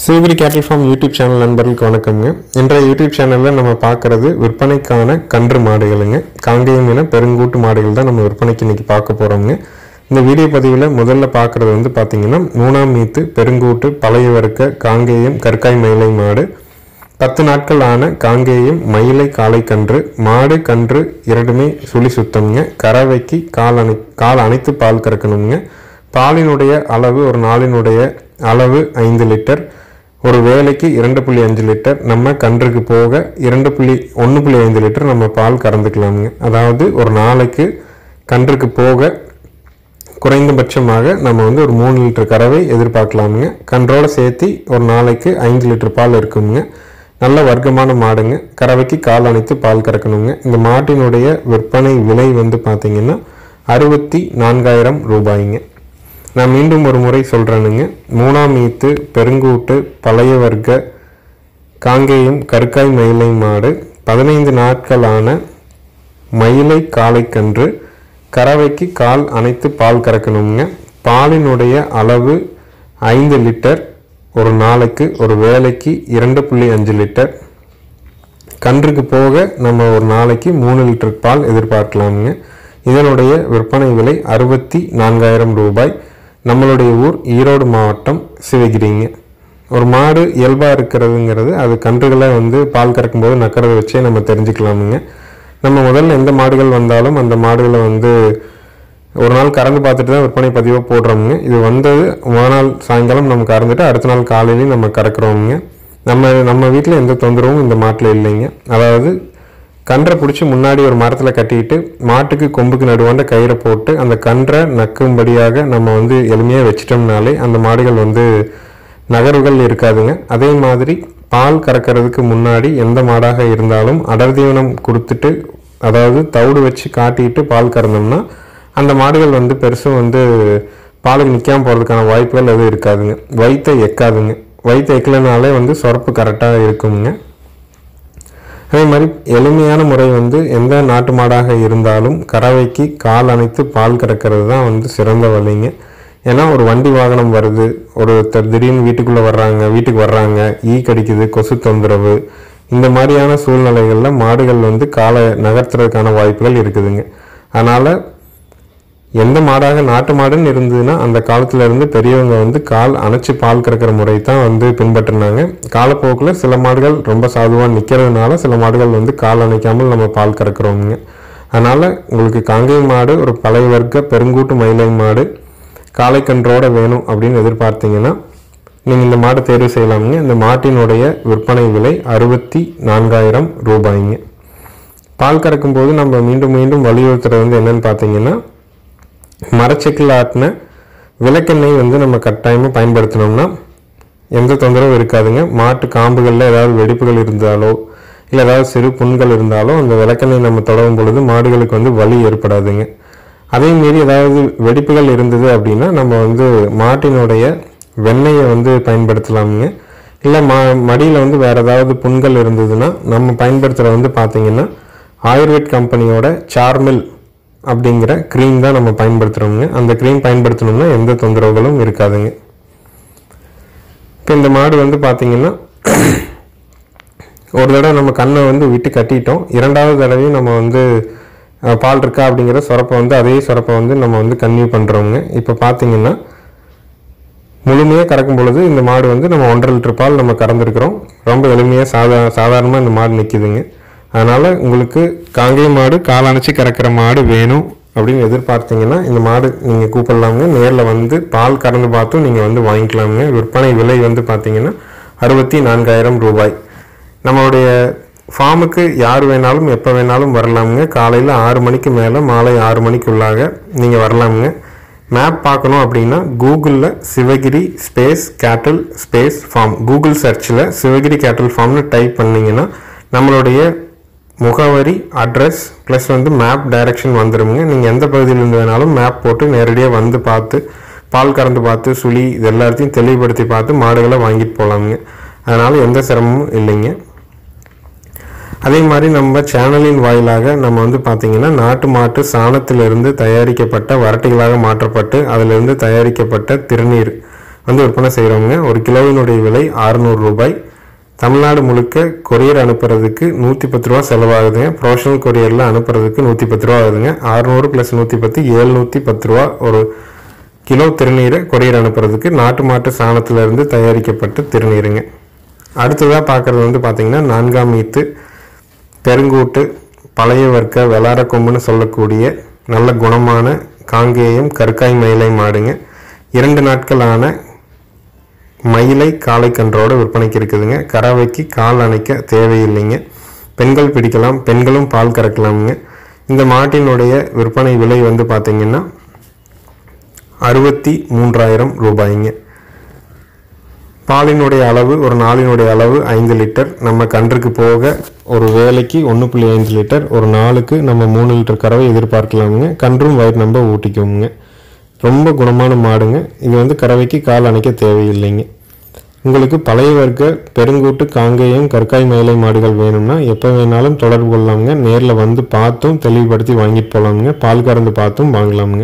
சிவகிரி கேட்டல் form YouTube channel நண்பர்களுக்கு வணக்கம்ங்க இன்றைய யூடியூப் சேனலில் நம்ம பார்க்குறது விற்பனைக்கான கன்று மாடுகளுங்க காங்கேயம் என பெருங்கூட்டு மாடுகள் தான் நம்ம விற்பனைக்கு இன்னைக்கு பார்க்க போகிறோங்க இந்த வீடியோ பதிவில் முதல்ல பார்க்குறது வந்து பார்த்தீங்கன்னா மூணாம் மீத்து பெருங்கூட்டு பழைய வர்க்க காங்கேயம் கற்காய் மயிலை மாடு பத்து நாட்கள் ஆன காங்கேயம் மயிலை காளை கன்று மாடு கன்று இரண்டுமே சுழி சுத்தம்ங்க கறவைக்கு கால் அணை கால் அனைத்து பால் கறக்கணுங்க பாலினுடைய அளவு ஒரு நாளினுடைய அளவு ஐந்து லிட்டர் ஒரு வேலைக்கு இரண்டு புள்ளி அஞ்சு லிட்டர் நம்ம கன்றுக்கு போக இரண்டு புள்ளி ஒன்று புள்ளி ஐந்து லிட்டர் நம்ம பால் கறந்துக்கலாமுங்க அதாவது ஒரு நாளைக்கு கன்றுக்கு போக குறைந்தபட்சமாக நம்ம வந்து ஒரு மூணு லிட்டர் கறவை எதிர்பார்க்கலாமுங்க கன்றோட சேர்த்து ஒரு நாளைக்கு ஐந்து லிட்டர் பால் இருக்குங்க நல்ல வர்க்கமான மாடுங்க கறவைக்கு கால் அணைத்து பால் கறக்கணுங்க இந்த மாட்டினுடைய விற்பனை விலை வந்து பார்த்தீங்கன்னா அறுபத்தி நான்காயிரம் ரூபாய்ங்க நான் மீண்டும் ஒரு முறை சொல்கிறேனுங்க மூணாம் ஈத்து பெருங்கூட்டு பழைய வர்க்க காங்கேயம் கற்காய் மயிலை மாடு பதினைந்து நாட்களான மயிலை காளைக்கன்று கறவைக்கு கால் அனைத்து பால் கறக்கணுங்க பாலினுடைய அளவு ஐந்து லிட்டர் ஒரு நாளைக்கு ஒரு வேலைக்கு இரண்டு புள்ளி அஞ்சு லிட்டர் கன்றுக்கு போக நம்ம ஒரு நாளைக்கு மூணு லிட்டர் பால் எதிர்பார்க்கலாமுங்க இதனுடைய விற்பனை விலை அறுபத்தி நான்காயிரம் ரூபாய் நம்மளுடைய ஊர் ஈரோடு மாவட்டம் சிவகிரிங்க ஒரு மாடு இயல்பாக இருக்கிறதுங்கிறது அது கன்றுகளை வந்து பால் கறக்கும்போது நக்கறதை வச்சே நம்ம தெரிஞ்சுக்கலாமுங்க நம்ம முதல்ல எந்த மாடுகள் வந்தாலும் அந்த மாடுகளை வந்து ஒரு நாள் கறந்து பார்த்துட்டு தான் விற்பனை பதிவாக போடுறோமுங்க இது வந்தது முதல் நாள் சாயங்காலம் நம்ம கறந்துட்டு அடுத்த நாள் காலையிலையும் நம்ம கறக்குறோமுங்க நம்ம நம்ம வீட்டில் எந்த தொந்தரவும் இந்த மாட்டில் இல்லைங்க அதாவது கன்றை பிடிச்சி முன்னாடி ஒரு மரத்தில் கட்டிக்கிட்டு மாட்டுக்கு கொம்புக்கு நடுவாண்ட கயிறை போட்டு அந்த கன்றை நக்கும்படியாக நம்ம வந்து எளிமையாக வச்சிட்டோம்னாலே அந்த மாடுகள் வந்து நகர்வுகள் இருக்காதுங்க அதே மாதிரி பால் கறக்கிறதுக்கு முன்னாடி எந்த மாடாக இருந்தாலும் அடர் தீவனம் கொடுத்துட்டு அதாவது தவிடு வச்சு காட்டிட்டு பால் கறந்தோம்னா அந்த மாடுகள் வந்து பெருசும் வந்து பாலுக்கு நிற்காம போகிறதுக்கான வாய்ப்புகள் எதுவும் இருக்காதுங்க வயிற்றை எக்காதுங்க வயிற்றை எக்கலைனாலே வந்து சுரப்பு கரெக்டாக இருக்குங்க அதே மாதிரி எளிமையான முறை வந்து எந்த நாட்டு மாடாக இருந்தாலும் கறவைக்கு கால் அணைத்து பால் கறக்கிறது தான் வந்து சிறந்த வழிங்க ஏன்னா ஒரு வண்டி வாகனம் வருது ஒருத்தர் திடீர்னு வீட்டுக்குள்ளே வர்றாங்க வீட்டுக்கு வர்றாங்க ஈ கடிக்குது கொசு தொந்தரவு இந்த மாதிரியான சூழ்நிலைகளில் மாடுகள் வந்து காலை நகர்த்துறதுக்கான வாய்ப்புகள் இருக்குதுங்க அதனால் எந்த மாடாக நாட்டு மாடுன்னு இருந்ததுன்னா அந்த காலத்துல இருந்து பெரியவங்க வந்து கால் அணைச்சி பால் கறக்கிற முறை தான் வந்து பின்பற்றினாங்க காலப்போக்கில் சில மாடுகள் ரொம்ப சாதுவாக நிற்கிறதுனால சில மாடுகள் வந்து கால் அணைக்காமல் நம்ம பால் கறக்குறோமுங்க அதனால் உங்களுக்கு காங்கேய மாடு ஒரு பழைய வர்க்க பெருங்கூட்டு மயிலை மாடு காளைக்கன்றோட வேணும் அப்படின்னு எதிர்பார்த்தீங்கன்னா நீங்கள் இந்த மாடு தேர்வு செய்யலாமுங்க இந்த மாட்டினுடைய விற்பனை விலை அறுபத்தி நான்காயிரம் ரூபாய்ங்க பால் கறக்கும் போது நம்ம மீண்டும் மீண்டும் வலியுறுத்துறது வந்து என்னன்னு பார்த்தீங்கன்னா மரச்செக்கில் ஆட்டின விளக்கெண்ணெய் வந்து நம்ம கட்டாயமாக பயன்படுத்தினோம்னா எந்த தொந்தரவும் இருக்காதுங்க மாட்டு காம்புகளில் ஏதாவது வெடிப்புகள் இருந்தாலோ இல்லை ஏதாவது சிறு புண்கள் இருந்தாலோ அந்த விளக்கெண்ணெய் நம்ம தொடரும் பொழுது மாடுகளுக்கு வந்து வலி ஏற்படாதுங்க அதே மீறி ஏதாவது வெடிப்புகள் இருந்தது அப்படின்னா நம்ம வந்து மாட்டினுடைய வெண்ணெயை வந்து பயன்படுத்தலாமுங்க இல்லை மா மடியில் வந்து வேறு ஏதாவது புண்கள் இருந்ததுன்னா நம்ம பயன்படுத்துகிற வந்து பார்த்தீங்கன்னா ஆயுர்வேட் கம்பெனியோட சார்மில் அப்படிங்கிற க்ரீம் தான் நம்ம பயன்படுத்துகிறோங்க அந்த க்ரீம் பயன்படுத்தணும்னா எந்த தொந்தரவுகளும் இருக்காதுங்க இப்போ இந்த மாடு வந்து பார்த்தீங்கன்னா ஒரு தடவை நம்ம கண்ணை வந்து விட்டு கட்டிட்டோம் இரண்டாவது தடவையும் நம்ம வந்து அஹ், பால் இருக்கா அப்படிங்கிற சுரப்பை வந்து அதே சுரப்பை வந்து நம்ம வந்து கன்னியூ பண்ணுறோங்க இப்போ பார்த்தீங்கன்னா முழுமையாக கறக்கும் பொழுது இந்த மாடு வந்து நம்ம ஒன்றரை லிட்டர் பால் நம்ம கறந்துருக்குறோம் ரொம்ப எளிமையாக சாதா சாதாரணமாக இந்த மாடு நிற்கிதுங்க அதனால் உங்களுக்கு காங்கேய மாடு கால் அணைச்சி கறக்கிற மாடு வேணும் அப்படின்னு எதிர்பார்த்தீங்கன்னா இந்த மாடு நீங்கள் கூப்பிடலாமுங்க நேரில் வந்து பால் கறந்து பார்த்தும் நீங்கள் வந்து வாங்கிக்கலாமுங்க விற்பனை விலை வந்து பார்த்தீங்கன்னா அறுபத்தி நான்காயிரம் ரூபாய் நம்மளுடைய ஃபார்முக்கு யார் வேணாலும் எப்போ வேணாலும் வரலாமுங்க காலையில் ஆறு மணிக்கு மேலே மாலை ஆறு மணிக்குள்ளாக நீங்கள் வரலாமுங்க மேப் பார்க்கணும் அப்படின்னா கூகுளில் Sivagiri space cattle space farm Google சர்ச்சில் சிவகிரி கேட்டில் ஃபார்ம்னு டைப் பண்ணிங்கன்னா நம்மளுடைய முகவரி அட்ரஸ் ப்ளஸ் வந்து மேப் டைரக்ஷன் வந்துடுங்க நீங்கள் எந்த பகுதியிலேருந்து வேணாலும் மேப் போட்டு நேரடியாக வந்து பார்த்து பால் கறந்து பார்த்து சுழி இது எல்லாத்தையும் தெளிவுபடுத்தி பார்த்து மாடுகளை வாங்கிட்டு போகலாமுங்க அதனால் எந்த சிரமமும் இல்லைங்க அதே மாதிரி நம்ம சேனலின் வாயிலாக நம்ம வந்து பார்த்திங்கன்னா நாட்டு மாட்டு சாணத்திலிருந்து தயாரிக்கப்பட்ட வரட்டிகளாக மாற்றப்பட்டு அதிலிருந்து தயாரிக்கப்பட்ட திருநீர் வந்து விற்பனை செய்கிறவங்க ஒரு கிலோவினுடைய விலை 600 ரூபாய் தமிழ்நாடு முழுக்க கொரியர் அனுப்புறதுக்கு நூற்றி பத்து ரூபா செலவாகுதுங்க ப்ரொஃபஷனல் கொரியரில் அனுப்புறதுக்கு நூற்றி பத்து ரூபா ஆகுதுங்க அறுநூறு ப்ளஸ் நூற்றி பத்து ஏழ்நூற்றி பத்து ரூபா ஒரு கிலோ திருநீரை கொரியர் அனுப்புறதுக்கு நாட்டு மாட்டு சாணத்துல இருந்து தயாரிக்கப்பட்ட திருநீருங்க அடுத்ததாக பார்க்குறது வந்து பார்த்திங்கன்னா நான்காம் ஈத்து பெருங்கூட்டு பழைய வர்க்க வெளார கொம்புன்னு சொல்லக்கூடிய நல்ல குணமான காங்கேயம் கற்காய் மயிலை மாடுங்க இரண்டு நாட்களான மயிலை காளை கன்றோட விற்பனைக்கு இருக்குதுங்க கறவைக்கு கால் அணைக்க தேவையில்லைங்க பெண்கள் பிடிக்கலாம் பெண்களும் பால் கறக்கலாமுங்க இந்த மாட்டினுடைய விற்பனை விலை வந்து பார்த்திங்கன்னா அறுபத்தி மூன்றாயிரம் ரூபாய்ங்க பாலினுடைய அளவு ஒரு நாளினுடைய அளவு ஐந்து லிட்டர் நம்ம கன்றுக்கு போக ஒரு வேலைக்கு ஒன்று புள்ளி ஐந்து லிட்டர் ஒரு நாளுக்கு நம்ம மூணு லிட்டர் கறவை எதிர்பார்க்கலாமுங்க கன்றும் வயிறு நம்ப ஊட்டிக்குவோங்க ரொம்ப குணமான மாடுங்க இது வந்து கறவைக்கு கால் அணைக்க தேவையில்லைங்க உங்களுக்கு பழைய வர்க்க பெருங்கூட்டு காங்கேயம் கற்காய் மயிலை மாடுகள் வேணும்னா எப்போ வேணாலும் தொடர்பு கொள்ளலாமுங்க நேரில் வந்து பார்த்தும் தெளிவுபடுத்தி வாங்கிட்டு போகலாமுங்க பால் கறந்து பார்த்தும் வாங்கலாமுங்க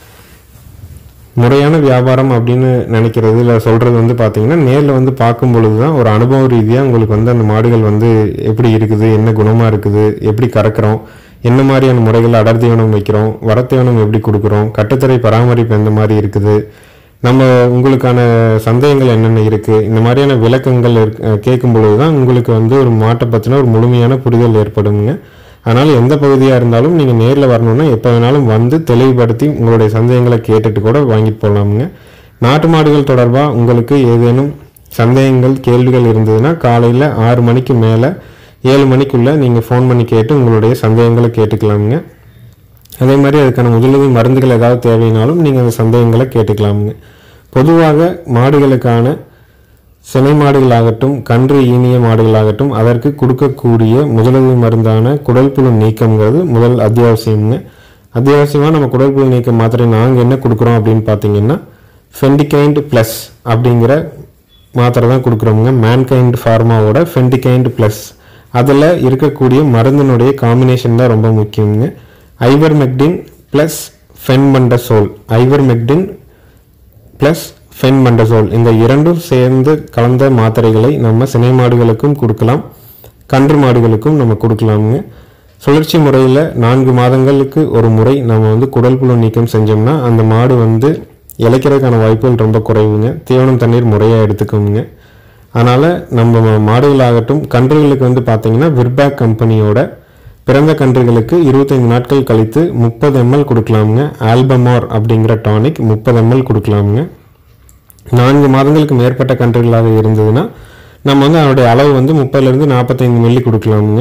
முறையான வியாபாரம் அப்படின்னு நினைக்கிறது இல்லை சொல்கிறது வந்து பார்த்தீங்கன்னா நேரில் வந்து பார்க்கும் பொழுது தான் ஒரு அனுபவ ரீதியாக உங்களுக்கு வந்து அந்த மாடுகள் வந்து எப்படி இருக்குது என்ன குணமாக இருக்குது எப்படி கறக்கிறோம் என்ன மாதிரியான முறைகள் அடர் தீவனம் வைக்கிறோம் வரத்தீவனம் எப்படி கொடுக்குறோம் கட்டுத்தரை பராமரிப்பு எந்த மாதிரி இருக்குது நம்ம உங்களுக்கான சந்தேகங்கள் என்னென்ன இருக்குது இந்த மாதிரியான விளக்கங்கள் இருக்- அஹ் கேட்கும் பொழுது தான் உங்களுக்கு வந்து ஒரு மாட்டை பற்றின ஒரு முழுமையான புரிதல் ஏற்படுங்க அதனால் எந்த பகுதியாக இருந்தாலும் நீங்கள் நேரில் வரணும்னா எப்போ வேணாலும் வந்து தெளிவுபடுத்தி உங்களுடைய சந்தேகங்களை கேட்டுட்டு கூட வாங்கிட்டு போகலாமுங்க நாட்டு மாடுகள் தொடர்பாக உங்களுக்கு ஏதேனும் சந்தேகங்கள் கேள்விகள் இருந்ததுன்னா காலையில் ஆறு மணிக்கு மேலே ஏழு மணிக்குள்ளே நீங்கள் ஃபோன் பண்ணி கேட்டு உங்களுடைய சந்தேகங்களை கேட்டுக்கலாமுங்க அதே மாதிரி அதுக்கான முதலுதவி மருந்துகள் ஏதாவது தேவைனாலும் நீங்கள் அந்த சந்தேகங்களை கேட்டுக்கலாமுங்க பொதுவாக மாடுகளுக்கான சினை மாடுகளாகட்டும் கன்று ஈனிய மாடுகளாகட்டும் அதற்கு கொடுக்கக்கூடிய முதலுதவி மருந்தான குடல் புழு நீக்கம்ங்கிறது முதல் அத்தியாவசியம்ங்க அத்தியாவசியமாக நம்ம குடல் புழு நீக்கம் மாத்திரை நாங்கள் என்ன கொடுக்குறோம் அப்படின்னு பார்த்தீங்கன்னா ஃபெண்டிகைண்ட் ப்ளஸ் அப்படிங்கிற மாத்திரை தான் கொடுக்குறோமுங்க மேன்கைண்ட் ஃபார்மாவோட ஃபெண்டிகைண்ட் ப்ளஸ் அதில் இருக்கக்கூடிய மருந்தினுடைய காம்பினேஷன் தான் ரொம்ப முக்கியங்க ivermectin plus fenbendazole ivermectin plus fenbendazole இந்த இரண்டும் சேர்ந்து கலந்த மாத்திரைகளை நம்ம சினை மாடுகளுக்கும் கொடுக்கலாம் கன்று மாடுகளுக்கும் நம்ம கொடுக்கலாமுங்க சுழற்சி முறையில் நான்கு மாதங்களுக்கு ஒரு முறை நம்ம வந்து குடல் புழு நீக்கம் செஞ்சோம்னா அந்த மாடு வந்து இளைக்கிறதுக்கான வாய்ப்புகள் ரொம்ப குறைவுங்க தீவனம் தண்ணீர் முறையாக எடுத்துக்கோங்க அதனால் நம்ம மா- மாடுகளாகட்டும் கன்றுகளுக்கு வந்து பார்த்தீங்கன்னா விர்பேக் கம்பெனியோட பிறந்த கன்றுகளுக்கு இருபத்தைந்து நாட்கள் கழித்து முப்பது எம்எல் கொடுக்கலாமுங்க ஆல்பமார் அப்படிங்கிற டானிக் முப்பது எம்எல் கொடுக்கலாமுங்க நான்கு மாதங்களுக்கு மேற்பட்ட கன்றுகளாக இருந்ததுன்னா நம்ம வந்து அதனுடைய அளவு வந்து முப்பதுலேருந்து நாற்பத்தைந்து மில்லி கொடுக்கலாமுங்க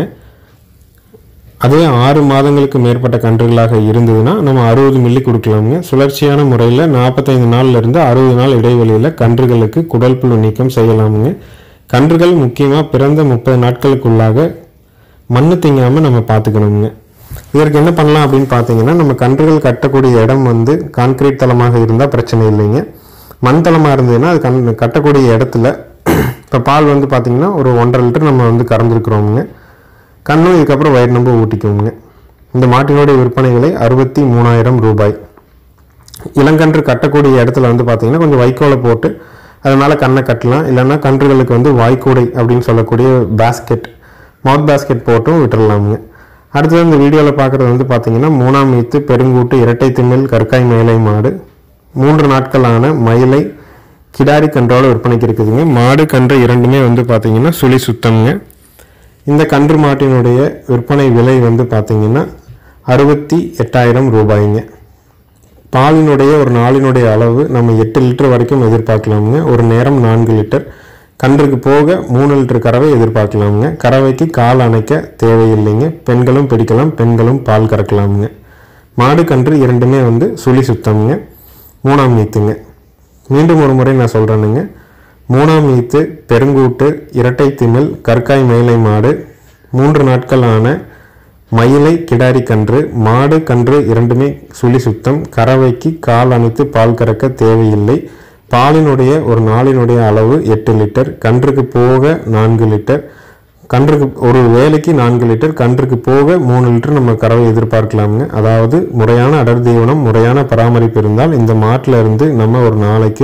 அதே ஆறு மாதங்களுக்கு மேற்பட்ட கன்றுகளாக இருந்ததுன்னா நம்ம அறுபது மில்லி கொடுக்கலாமுங்க சுழற்சியான முறையில் நாற்பத்தைந்து நாள்ல இருந்து அறுபது நாள் இடைவெளியில் கன்றுகளுக்கு குடல் புழு நீக்கம் செய்யலாமுங்க கன்றுகள் முக்கியமாக பிறந்த முப்பது நாட்களுக்குள்ளாக மண்ணு திங்காமல் நம்ம பார்த்துக்கணுங்க இதற்கு என்ன பண்ணலாம் அப்படின்னு பார்த்தீங்கன்னா நம்ம கன்றுகள் கட்டக்கூடிய இடம் வந்து கான்கிரீட் தளமாக இருந்தால் பிரச்சனை இல்லைங்க மண் தளமாக இருந்ததுன்னா அது கண் கட்டக்கூடிய இடத்துல இப்போ பால் வந்து பார்த்தீங்கன்னா ஒரு ஒன்றரை லிட்டர் நம்ம வந்து கறந்துருக்குறோமுங்க கண்ணும் இதுக்கப்புறம் வயிறு நம்ப ஊட்டிக்குவோங்க இந்த மாட்டினுடைய விற்பனை விலை அறுபத்தி மூணாயிரம் ரூபாய் இளங்கன்று கட்டக்கூடிய இடத்துல வந்து பார்த்தீங்கன்னா கொஞ்சம் வைக்கோலை போட்டு அது மேலே கண்ணை கட்டலாம் இல்லைன்னா கன்றுகளுக்கு வந்து வாய்க்கூடை அப்படின்னு சொல்லக்கூடிய பேஸ்கெட் மவுத் பேஸ்கெட் போட்டும் விட்டுறலாமுங்க அடுத்தது இந்த வீடியோவில் பார்க்குறது வந்து பார்த்தீங்கன்னா மூணாம் ஈத்து பெருங்கூட்டு இரட்டை திமில் கற்காய் மயிலை மாடு மூன்று நாட்களான மயிலை கிடாரி கன்றோட விற்பனைக்கு இருக்குதுங்க மாடு கன்று இரண்டுமே வந்து பார்த்தீங்கன்னா சுழி சுத்தம்ங்க இந்த கன்று மாட்டினுடைய விற்பனை விலை வந்து பார்த்தீங்கன்னா அறுபத்தி எட்டாயிரம் ரூபாய்ங்க பாலினுடைய ஒரு நாளினுடைய அளவு நம்ம எட்டு லிட்டர் வரைக்கும் எதிர்பார்க்கலாமுங்க ஒரு நேரம் நான்கு லிட்டர் கன்றுக்கு போக மூணு லிட்டர் கறவை எதிர்பார்க்கலாமுங்க கறவைக்கு கால் அணைக்க தேவையில்லைங்க பெண்களும் பிடிக்கலாம் பெண்களும் பால் கறக்கலாமுங்க மாடு கன்று இரண்டுமே வந்து சுழி சுத்தம்ங்க மூணாம் நீத்துங்க மீண்டும் ஒரு முறை நான் சொல்கிறேனுங்க மூணாம் ஈத்து பெருங்கூட்டு இரட்டை திமில் கற்காய் மயிலை மாடு மூன்று நாட்களான மயிலை கிடாரி கன்று மாடு கன்று இரண்டுமே சுழி சுத்தம் கறவைக்கு கால் அணைத்து பால் கறக்க தேவையில்லை பாலினுடைய ஒரு நாளினுடைய அளவு எட்டு லிட்டர் கன்றுக்கு போக நான்கு லிட்டர் கன்றுக்கு ஒரு வேலைக்கு நான்கு லிட்டர் கன்றுக்கு போக மூணு லிட்டர் நம்ம கறவை எதிர்பார்க்கலாமுங்க அதாவது முறையான அடர் தீவனம் முறையான பராமரிப்பு இருந்தால் இந்த மாட்டில் இருந்து நம்ம ஒரு நாளைக்கு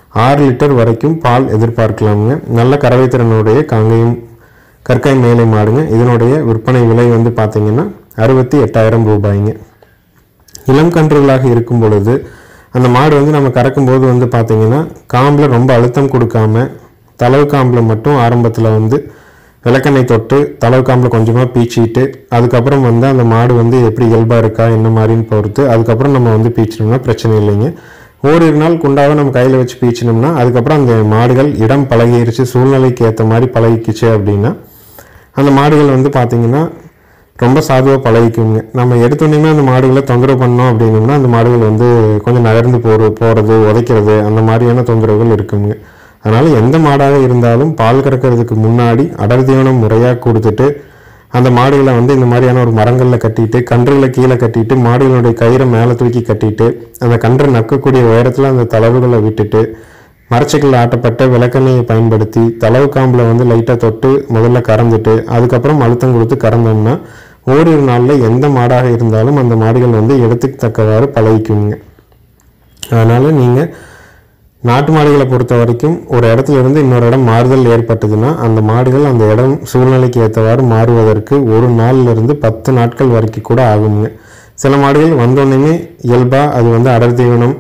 ஆறு லிட்டர் வரைக்கும் பால் எதிர்பார்க்கலாமுங்க நல்ல கறவை திறனுடைய காங்கேயம் கற்காய் மேலை மாடுங்க இதனுடைய விற்பனை விலை வந்து பார்த்தீங்கன்னா அறுபத்தி எட்டாயிரம் ரூபாய்ங்க இளம் கன்றுகளாக இருக்கும் பொழுது அந்த மாடு வந்து நம்ம கறக்கும்போது வந்து பார்த்தீங்கன்னா காம்பில் ரொம்ப அழுத்தம் கொடுக்காம தளவு காம்பில் மட்டும் ஆரம்பத்தில் வந்து விளக்கெண்ணெய் தொட்டு தளவு காம்பில் கொஞ்சமாக பீச்சிட்டு அதுக்கப்புறம் வந்து அந்த மாடு வந்து எப்படி இயல்பாக இருக்கா என்ன மாதிரின்னு பொறுத்து அதுக்கப்புறம் நம்ம வந்து பீச்சினோம்னா பிரச்சனை இல்லைங்க ஓரிரு நாள் குண்டாவை நம்ம கையில் வச்சு பீச்சினோம்னா அதுக்கப்புறம் அந்த மாடுகள் இடம் பழகிருச்சு சூழ்நிலைக்கு ஏற்ற மாதிரி பழகிக்குச்சு அப்படின்னா அந்த மாடுகள் வந்து பார்த்தீங்கன்னா ரொம்ப சாதுவாக பழகிக்குங்க நம்ம எடுத்தோன்னே அந்த மாடுகளை தொந்தரவு பண்ணோம் அப்படின்னோம்னா அந்த மாடுகள் வந்து கொஞ்சம் நகர்ந்து போகிற போகிறது உதைக்கிறது அந்த மாதிரியான தொந்தரவுகள் இருக்குங்க அதனால் எந்த மாடாக இருந்தாலும் பால் கறக்கிறதுக்கு முன்னாடி அடர் தீவனம் முறையாக கொடுத்துட்டு அந்த மாடுகளை வந்து இந்த மாதிரியான ஒரு மரங்களில் கட்டிட்டு கன்றுகளை கீழே கட்டிட்டு மாடுகளுடைய கயிறை மேலே தூக்கி கட்டிட்டு அந்த கன்றை நக்கக்கூடிய உயரத்தில் அந்த தளவுகளை விட்டுட்டு மரச்சைகள் ஆட்டப்பட்ட விளக்கெண்ணெயை பயன்படுத்தி தளவு காம்பில் வந்து லைட்டாக தொட்டு முதல்ல கறந்துட்டு அதுக்கப்புறம் அழுத்தம் கொடுத்து கறந்தோம்னா ஓரிரு நாளில் எந்த மாடாக இருந்தாலும் அந்த மாடுகள் வந்து இடத்துக்கு தக்கவாறு பழகிக்குங்க அதனால் நீங்கள் நாட்டு மாடுகளை பொறுத்த வரைக்கும் ஒரு இடத்துல இருந்து இன்னொரு இடம் மாறுதல் ஏற்பட்டதுன்னா அந்த மாடுகள் அந்த இடம் சூழ்நிலைக்கு ஏற்றவாறு மாறுவதற்கு ஒரு நாள்ல இருந்து பத்து நாட்கள் வரைக்கும் கூட ஆகுங்க சில மாடுகள் வந்தோடனே இயல்பாக அது வந்து அடர் தீவனம்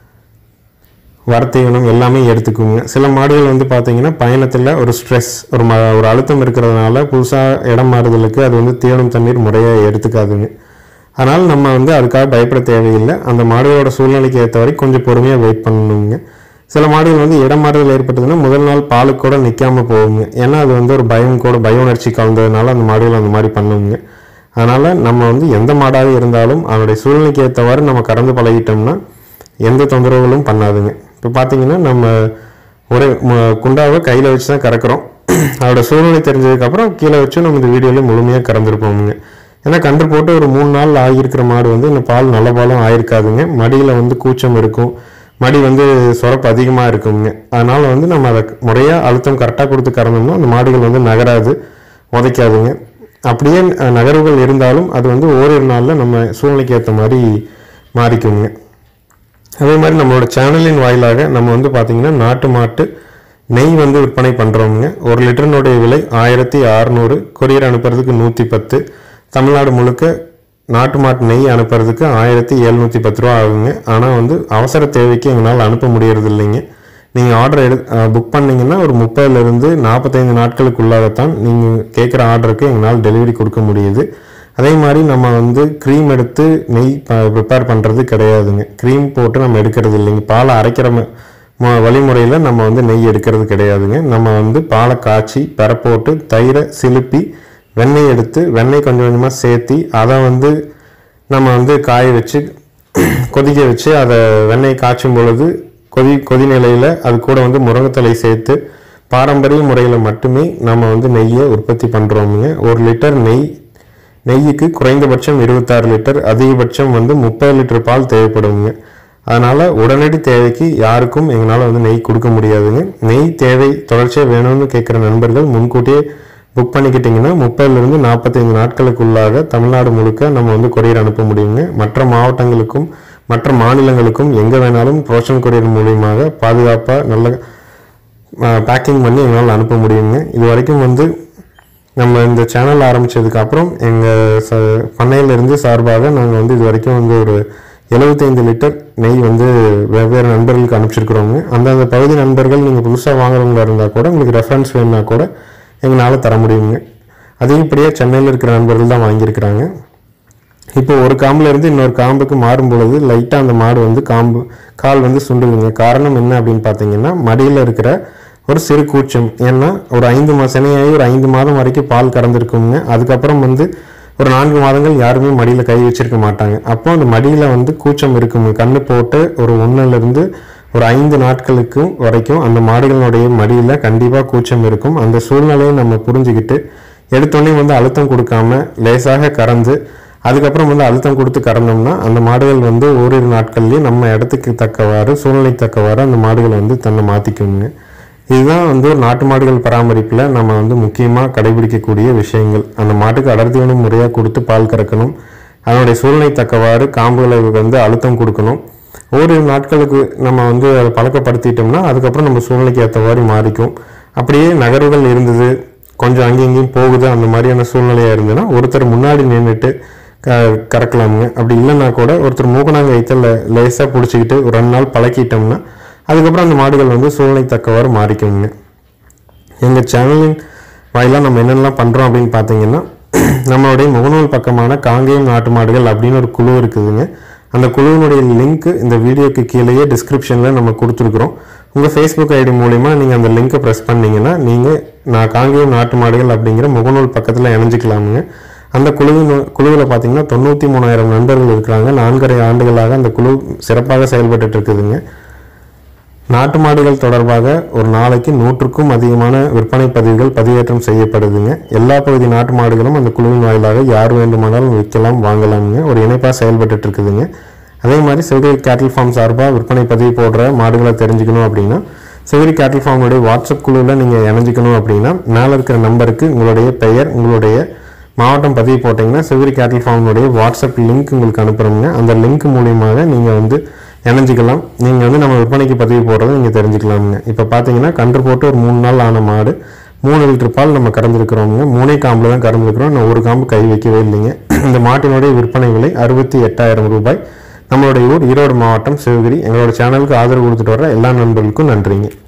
வரத்தீவனம் எல்லாமே எடுத்துக்குங்க சில மாடுகள் வந்து பார்த்தீங்கன்னா பயணத்தில் ஒரு ஸ்ட்ரெஸ் ஒரு ம ஒரு அழுத்தம் இருக்கிறதுனால புதுசாக இடம் மாறுதலுக்கு அது வந்து தீவனம் தண்ணீர் முறையாக எடுத்துக்காதுங்க அதனால் நம்ம வந்து அதுக்காக பயப்பட தேவையில்லை அந்த மாடுகளோட சூழ்நிலைக்கு ஏற்ற வரை கொஞ்சம் பொறுமையாக வெயிட் பண்ணணுங்க சில மாடுகள் வந்து இடம் மாறுதல் ஏற்பட்டதுன்னா முதல் நாள் பாலுக்கு கூட நிற்காம போகுங்க ஏன்னா அது வந்து ஒரு பயம் கூட பய உணர்ச்சி கலந்ததுனால அந்த மாடுகள் அந்த மாதிரி பண்ணுங்க அதனால் நம்ம வந்து எந்த மாடாக இருந்தாலும் அதனுடைய சூழ்நிலைக்கு ஏற்றவாறு நம்ம கடந்து பழகிட்டோம்னா எந்த தொந்தரவுகளும் பண்ணாதுங்க இப்போ பார்த்தீங்கன்னா நம்ம ஒரு ம- குண்டாவை கையில் வச்சு தான் கறக்குறோம் அதோட சூழ்நிலை தெரிஞ்சதுக்கப்புறம் கீழே வச்சு நம்ம இந்த வீடியோவில் முழுமையாக கறந்துருப்போமுங்க ஏன்னா கன்று போட்டு ஒரு மூணு நாள் ஆகியிருக்கிற மாடு வந்து இந்த பால் நல்ல பாலும் ஆயிருக்காதுங்க மடியில் வந்து கூச்சம் இருக்கும் மடி வந்து சுரப்பு அதிகமாக இருக்குங்க அதனால் வந்து நம்ம அதை முறையாக அழுத்தம் கரெக்டாக கொடுத்து கறந்தோம்னா அந்த மாடுகள் வந்து நகராது உதைக்காதுங்க அப்படியே அஹ், நகர்வுகள் இருந்தாலும் அது வந்து ஓரிரு நாளில் நம்ம சூழ்நிலைக்கு ஏற்ற மாதிரி மாறிக்குங்க அதே மாதிரி நம்மளோட சேனலின் வாயிலாக நம்ம வந்து பார்த்தீங்கன்னா நாட்டு மாட்டு நெய் வந்து விற்பனை பண்ணுறோமுங்க ஒரு லிட்டரினுடைய விலை ஆயிரத்தி அறநூறு கொரியர் அனுப்புறதுக்கு நூற்றி பத்து தமிழ்நாடு முழுக்க நாட்டு மாட்டு நெய் அனுப்புறதுக்கு ஆயிரத்தி எழுநூற்றி பத்து ரூபா ஆகுங்க ஆனால் வந்து அவசர தேவைக்கு எங்களால் அனுப்ப முடியறது இல்லைங்க நீங்கள் ஆர்டர் எடு புக் பண்ணீங்கன்னா ஒரு முப்பதுலேருந்து நாற்பத்தைந்து நாட்களுக்குள்ளாகத்தான் நீங்கள் கேட்குற ஆர்டருக்கு எங்களால் டெலிவரி கொடுக்க முடியுது அதே மாதிரி நம்ம வந்து க்ரீம் எடுத்து நெய் ப்ரிப்பேர் பண்ணுறது கிடையாதுங்க க்ரீம் போட்டு நம்ம எடுக்கிறது இல்லைங்க பாலை அரைக்கிற ம- ம- வழிமுறையில் நம்ம வந்து நெய் எடுக்கிறது கிடையாதுங்க நம்ம வந்து பாலை காய்ச்சி பெற போட்டு தயிரை சிலுப்பி வெண்ணெய் எடுத்து வெண்ணெய் கொஞ்சம் கொஞ்சமாக சேர்த்தி அதை வந்து நம்ம வந்து காய வச்சு கொதிக்க வச்சு அதை வெண்ணெய் காய்ச்சும் பொழுது கொதி கொதி நிலையில் அது கூட வந்து முருங்கைத்தலை சேர்த்து பாரம்பரிய முறையில் மட்டுமே நம்ம வந்து நெய்யை உற்பத்தி பண்ணுறோமுங்க ஒரு லிட்டர் நெய் நெய்யுக்கு குறைந்தபட்சம் இருபத்தாறு லிட்டர் அதிகபட்சம் வந்து முப்பது லிட்டர் பால் தேவைப்படுங்க அதனால் உடனடி தேவைக்கு யாருக்கும் எங்களால் வந்து நெய் கொடுக்க முடியாதுங்க நெய் தேவை தொடர்ச்சியாக வேணும்னு கேட்குற நண்பர்கள் முன்கூட்டியே புக் பண்ணிக்கிட்டிங்கன்னா முப்பதுலேருந்து நாற்பத்தைந்து நாட்களுக்குள்ளாக தமிழ்நாடு முழுக்க நம்ம வந்து கொரியர் அனுப்ப முடியுங்க மற்ற மாவட்டங்களுக்கும் மற்ற மாநிலங்களுக்கும் எங்கே வேணாலும் ரோஷன் கொரியர் மூலியமாக பாதுகாப்பாக நல்ல பேக்கிங் பண்ணி எங்களால் அனுப்ப முடியுங்க இது வரைக்கும் வந்து நம்ம இந்த சேனல் ஆரம்பிச்சதுக்கு அப்புறம் எங்கள் ச பண்ணையிலிருந்து சார்பாக நாங்கள் வந்து இது வரைக்கும் வந்து ஒரு எழுபத்தைந்து லிட்டர் நெய் வந்து வெவ்வேறு நண்பர்களுக்கு அனுப்பிச்சிருக்கிறோங்க அந்தந்த பகுதி நண்பர்கள் நீங்கள் புதுசாக வாங்குறவங்களா இருந்தால் கூட உங்களுக்கு ரெஃபரன்ஸ் வேணும்னா கூட எங்களால் தர முடியுங்க அதிகப்படியாக சென்னையில் இருக்கிற நண்பர்கள் தான் வாங்கியிருக்கிறாங்க இப்போ ஒரு காம்புல இருந்து இன்னொரு காம்புக்கு மாறும் பொழுது லைட்டாக அந்த மாடு வந்து காம்பு கால் வந்து சுண்டுதுங்க காரணம் என்ன அப்படின்னு பார்த்தீங்கன்னா மடியில் இருக்கிற ஒரு சிறு கூச்சம் ஏன்னா ஒரு ஐந்து மா சினையாகி ஒரு ஐந்து மாதம் வரைக்கும் பால் கறந்துருக்குங்க அதுக்கப்புறம் வந்து ஒரு நான்கு மாதங்கள் யாருமே மடியில் கை வச்சிருக்க மாட்டாங்க அப்போ அந்த மடியில் வந்து கூச்சம் இருக்குங்க கண்ணு போட்டு ஒரு ஒன்றுலேருந்து ஒரு ஐந்து நாட்களுக்கு வரைக்கும் அந்த மாடுகளுடைய மடியில் கண்டிப்பாக கூச்சம் இருக்கும் அந்த சூழ்நிலையை நம்ம புரிஞ்சுக்கிட்டு எடுத்தோடனே வந்து அழுத்தம் கொடுக்காம லேசாக கறந்து அதுக்கப்புறம் வந்து அழுத்தம் கொடுத்து கறந்தோம்னா அந்த மாடுகள் வந்து ஓரிரு நாட்கள்லேயே நம்ம இடத்துக்கு தக்கவாறு சூழ்நிலைக்கு தக்கவாறு அந்த மாடுகள் வந்து தன்னை மாற்றிக்குங்க இதுதான் வந்து ஒரு நாட்டு மாடுகள் பராமரிப்பில் நம்ம வந்து முக்கியமாக கடைபிடிக்கக்கூடிய விஷயங்கள் அந்த மாட்டுக்கு அடர்த்தியான முறையாக கொடுத்து பால் கறக்கணும் அதனுடைய சூழ்நிலை தக்கவாறு காம்புகளை வந்து அழுத்தம் கொடுக்கணும் ஓரிரு நாட்களுக்கு நம்ம வந்து அதை பழக்கப்படுத்திட்டோம்னா அதுக்கப்புறம் நம்ம சூழ்நிலைக்கு ஏற்ற மாதிரி மாறிக்கும் அப்படியே நகர்வுகள் இருந்தது கொஞ்சம் அங்கேயும் இங்கேயும் போகுது அந்த மாதிரியான சூழ்நிலையாக இருந்ததுன்னா ஒருத்தர் முன்னாடி நின்றுட்டு க கறக்கலாமுங்க அப்படி இல்லைன்னா கூட ஒருத்தர் மூக்கணாங்கயத்தை லேசாக பிடிச்சிக்கிட்டு ஒரு ரெண்டு நாள் பழக்கிட்டோம்னா அதுக்கப்புறம் அந்த மாடுகள் வந்து சூழ்நிலை தக்கவாறு மாறிக்குங்க எங்கள் சேனலின் வாயிலாக நம்ம என்னென்னலாம் பண்ணுறோம் அப்படின்னு பார்த்தீங்கன்னா நம்மளுடைய முகநூல் பக்கமான காங்கேயம் நாட்டு மாடுகள் அப்படின்னு ஒரு குழு இருக்குதுங்க அந்த குழுவினுடைய லிங்க் இந்த வீடியோக்கு கீழேயே டிஸ்கிரிப்ஷனில் நம்ம கொடுத்துருக்குறோம் உங்கள் ஃபேஸ்புக் ஐடி மூலிமா நீங்கள் அந்த லிங்கை ப்ரெஸ் பண்ணீங்கன்னா நீங்கள் நான் காங்கேயம் நாட்டு மாடுகள் அப்படிங்கிற முகநூல் பக்கத்தில் இணைஞ்சிக்கலாமுங்க அந்த குழுவின் குழுவில் பார்த்தீங்கன்னா தொண்ணூற்றி மூணாயிரம் நண்பர்கள் இருக்கிறாங்க நான்கரை ஆண்டுகளாக அந்த குழு சிறப்பாக செயல்பட்டுட்டு இருக்குதுங்க நாட்டு மாடுகள் தொடர்பாக ஒரு நாளைக்கு நூற்றுக்கும் அதிகமான விற்பனை பதிவுகள் பதிவேற்றம் செய்யப்படுதுங்க எல்லா பகுதி நாட்டு மாடுகளும் அந்த குழுவின் வாயிலாக யார் வேண்டுமானாலும் விற்கலாம் வாங்கலாமுங்க ஒரு இணைப்பாக செயல்பட்டுட்டு இருக்குதுங்க அதே மாதிரி சிவகிரி கேட்டில் ஃபார்ம் சார்பாக விற்பனை பதிவு போடுற மாடுகளை தெரிஞ்சுக்கணும் அப்படின்னா சிவகிரி கேட்டில் ஃபார்முடைய வாட்ஸ்அப் குழுவில் நீங்கள் இணைஞ்சிக்கணும் அப்படின்னா மேலே இருக்கிற நம்பருக்கு உங்களுடைய பெயர் உங்களுடைய மாவட்டம் பதிவு போட்டிங்கன்னா சிவகிரி கேட்டில் ஃபார்முடைய வாட்ஸ்அப் லிங்க் உங்களுக்கு அனுப்புகிறோங்க அந்த லிங்க் மூலியமாக நீங்கள் வந்து இணைஞ்சிக்கலாம் நீங்கள் வந்து நம்ம விற்பனைக்கு பதிவு போடுறதை நீங்கள் தெரிஞ்சுக்கலாமுங்க இப்போ பார்த்தீங்கன்னா கன்று போட்டு ஒரு மூணு நாள் ஆன மாடு மூணு லிட்டர் பால் நம்ம கறந்துருக்குறோமுங்க மூணே காம்பில் தான் கறந்துருக்குறோம் நான் ஒரு காம்பு கை வைக்கவே இல்லைங்க இந்த மாட்டினுடைய விற்பனை விலை அறுபத்தி எட்டாயிரம் ரூபாய் நம்மளுடைய ஊர் ஈரோடு மாவட்டம் சிவகிரி எங்களோட சேனலுக்கு ஆதரவு கொடுத்துட்டு வர எல்லா நண்பர்களுக்கும் நன்றிங்க